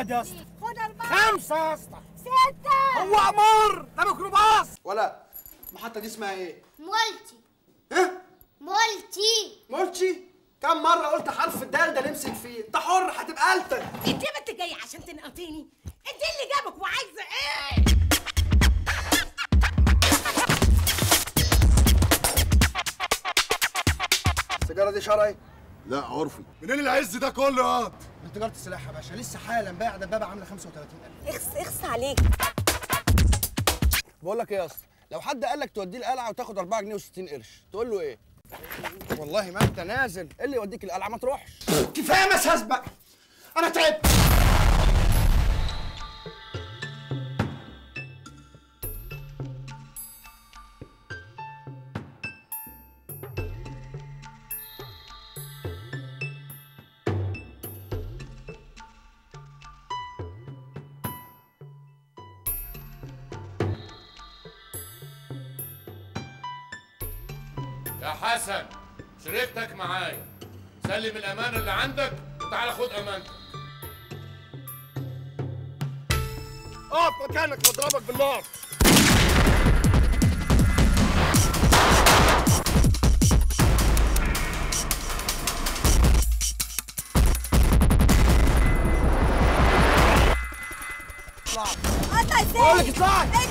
واحد يا اسطى خد أربعة خمسة يا اسطى ستة هو أمر ده ميكروباص ولا المحطة دي اسمها ايه؟ مولتي ها؟ مولتي مولتشي؟ كم مرة قلت حرف الدال ده نمسك فيه؟ انت حر هتبقى آلتك انت يا بنت جايه عشان تنقطيني انت اللي جابك وعايزه ايه السيجارة دي شرعي؟ لا عرفي منين العز ده كله ياض من تجارة السلاح يا باشا لسه حالا بايع دبابة عاملة 35000 اخس اخس عليك بقول لك ايه يا اسطى لو حد قال لك توديه القلعه وتاخد 4 جنيه و60 قرش تقول له ايه والله ما انت نازل ايه اللي يوديك القلعه ما تروحش كفاية مساس بقى أنا تعبت يا حسن شريكتك معايا سلم الامانه اللي عندك وتعالى خد امانتك اقف مكانك بضربك بالنار قطع بقول لك ازاي اطلعي